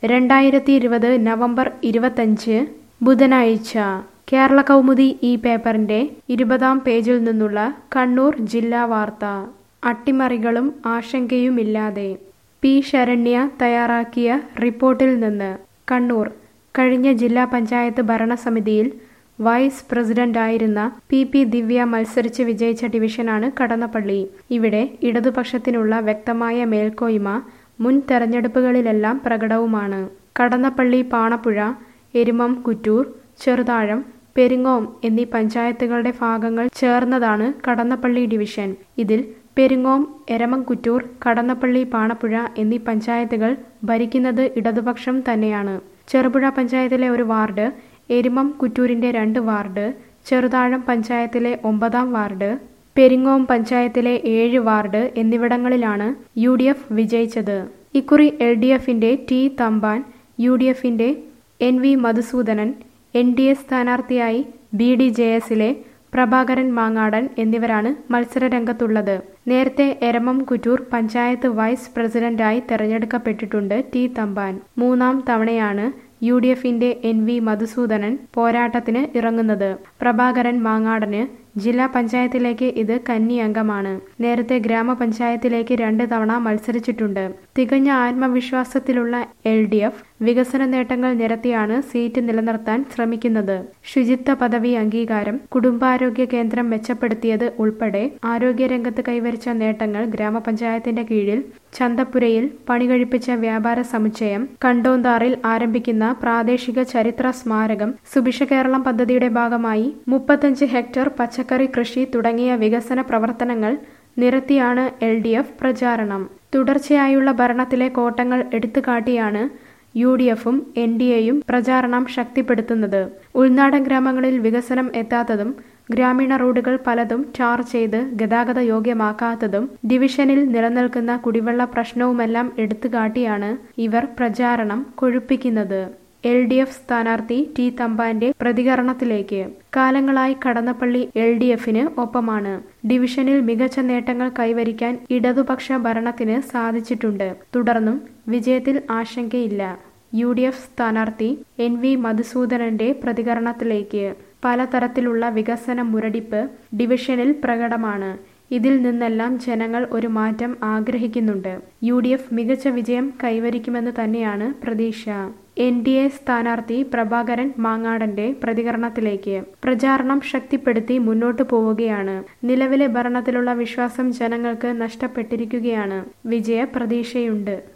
രണ്ടായിരത്തി ഇരുപത് നവംബർ ഇരുപത്തഞ്ച് ബുധനാഴ്ച കേരള കൗമുദി ഈ പേപ്പറിന്റെ ഇരുപതാം പേജിൽ നിന്നുള്ള കണ്ണൂർ ജില്ലാ വാർത്ത അട്ടിമറികളും ആശങ്കയുമില്ലാതെ പി ശരണ്യ തയ്യാറാക്കിയ റിപ്പോർട്ടിൽ നിന്ന് കണ്ണൂർ കഴിഞ്ഞ ജില്ലാ പഞ്ചായത്ത് ഭരണസമിതിയിൽ വൈസ് പ്രസിഡന്റായിരുന്ന പി പി ദിവ്യ മത്സരിച്ച് വിജയിച്ച ഡിവിഷനാണ് കടന്നപ്പള്ളി ഇവിടെ ഇടതുപക്ഷത്തിനുള്ള വ്യക്തമായ മേൽക്കോയ്മ മുൻ തെരഞ്ഞെടുപ്പുകളിലെല്ലാം പ്രകടവുമാണ് കടന്നപ്പള്ളി പാണപ്പുഴ എരുമം കുറ്റൂർ ചെറുതാഴം പെരിങ്ങോം എന്നീ പഞ്ചായത്തുകളുടെ ഭാഗങ്ങൾ ചേർന്നതാണ് കടന്നപ്പള്ളി ഡിവിഷൻ ഇതിൽ പെരിങ്ങോം എരമംകുറ്റൂർ കടന്നപ്പള്ളി പാണപ്പുഴ എന്നീ പഞ്ചായത്തുകൾ ഭരിക്കുന്നത് ഇടതുപക്ഷം തന്നെയാണ് ചെറുപുഴ പഞ്ചായത്തിലെ ഒരു വാർഡ് എരുമം കുറ്റൂരിന്റെ രണ്ട് വാർഡ് ചെറുതാഴം പഞ്ചായത്തിലെ ഒമ്പതാം വാർഡ് പെരിങ്ങോം പഞ്ചായത്തിലെ ഏഴ് വാർഡ് എന്നിവിടങ്ങളിലാണ് യു ഡി എഫ് വിജയിച്ചത് ഇക്കുറി എൽ ഡി എഫിന്റെ ടി തമ്പാൻ യു ഡി എഫിന്റെ N V Madhusoodanan N D A സ്ഥാനാർത്ഥിയായി ബി ഡി ജെ എസിലെ പ്രഭാകരൻ മാങ്ങാടൻ എന്നിവരാണ് മത്സരരംഗത്തുള്ളത് നേരത്തെ എരമം കുറ്റൂർ പഞ്ചായത്ത് വൈസ് പ്രസിഡന്റായി തെരഞ്ഞെടുക്കപ്പെട്ടിട്ടുണ്ട് ടി തമ്പാൻ മൂന്നാം തവണയാണ് യു ഡി എഫിന്റെ എൻ വി മധുസൂദനൻ പോരാട്ടത്തിന് ഇറങ്ങുന്നത് പ്രഭാകരൻ മാങ്ങാടന് ജില്ലാ പഞ്ചായത്തിലേക്ക് ഇത് കന്നി അംഗമാണ് നേരത്തെ ഗ്രാമപഞ്ചായത്തിലേക്ക് രണ്ട് തവണ മത്സരിച്ചിട്ടുണ്ട് തികഞ്ഞ ആത്മവിശ്വാസത്തിലുള്ള എൽ ഡി എഫ് വികസന നേട്ടങ്ങൾ നിരത്തിയാണ് സീറ്റ് നിലനിർത്താൻ ശ്രമിക്കുന്നത് ശുചിത്വ പദവി അംഗീകാരം കുടുംബാരോഗ്യ കേന്ദ്രം മെച്ചപ്പെടുത്തിയത് ഉൾപ്പെടെ ആരോഗ്യരംഗത്ത് കൈവരിച്ച നേട്ടങ്ങൾ ഗ്രാമപഞ്ചായത്തിന്റെ കീഴിൽ ചന്തപ്പുരയിൽ പണികഴിപ്പിച്ച വ്യാപാര സമുച്ചയം കണ്ടോന്താറിൽ ആരംഭിക്കുന്ന പ്രാദേശിക ചരിത്ര സ്മാരകം സുഭിക്ഷ കേരളം പദ്ധതിയുടെ ഭാഗമായി മുപ്പത്തഞ്ച് ഹെക്ടർ പച്ചക്കറി കൃഷി തുടങ്ങിയ വികസന പ്രവർത്തനങ്ങൾ നിരത്തിയാണ് എൽ ഡി എഫ് പ്രചാരണം തുടർച്ചയായുള്ള ഭരണത്തിലെ കോട്ടങ്ങൾ എടുത്തുകാട്ടിയാണ് യു ഡി എഫും എൻ ഡി എയും പ്രചാരണം ശക്തിപ്പെടുത്തുന്നത് ഉൾനാടൻ ഗ്രാമങ്ങളിൽ വികസനം എത്താത്തതും ഗ്രാമീണ റോഡുകൾ പലതും ടാർ ചെയ്ത് ഗതാഗത യോഗ്യമാക്കാത്തതും ഡിവിഷനിൽ നിലനിൽക്കുന്ന കുടിവെള്ള പ്രശ്നവുമെല്ലാം എടുത്തുകാട്ടിയാണ് ഇവർ പ്രചാരണം കൊഴുപ്പിക്കുന്നത് എൽ ഡി എഫ് സ്ഥാനാർത്ഥി ടി തമ്പാന്റെ പ്രതികരണത്തിലേക്ക് കാലങ്ങളായി കടന്നപ്പള്ളി എൽ ഡി എഫിന് ഒപ്പമാണ് ഡിവിഷനിൽ മികച്ച നേട്ടങ്ങൾ കൈവരിക്കാൻ ഇടതുപക്ഷ ഭരണത്തിന് സാധിച്ചിട്ടുണ്ട് തുടർന്നും വിജയത്തിൽ ആശങ്കയില്ല യു ഡി എഫ് സ്ഥാനാർത്ഥി എൻ വി മധുസൂദനന്റെ പ്രതികരണത്തിലേക്ക് പലതരത്തിലുള്ള വികസന മുരടിപ്പ് ഡിവിഷനിൽ പ്രകടമാണ് ഇതിൽ നിന്നെല്ലാം ജനങ്ങൾ ഒരു മാറ്റം ആഗ്രഹിക്കുന്നുണ്ട് യു ഡി എഫ് മികച്ച വിജയം കൈവരിക്കുമെന്ന് തന്നെയാണ് പ്രതീക്ഷ എൻ ഡി എ സ്ഥാനാർത്ഥി പ്രഭാകരൻ മാങ്ങാടന്റെ പ്രതികരണത്തിലേക്ക് പ്രചാരണം ശക്തിപ്പെടുത്തി മുന്നോട്ടു പോവുകയാണ് നിലവിലെ ഭരണത്തിലുള്ള വിശ്വാസം ജനങ്ങൾക്ക് നഷ്ടപ്പെട്ടിരിക്കുകയാണ് വിജയ പ്രതീക്ഷയുണ്ട്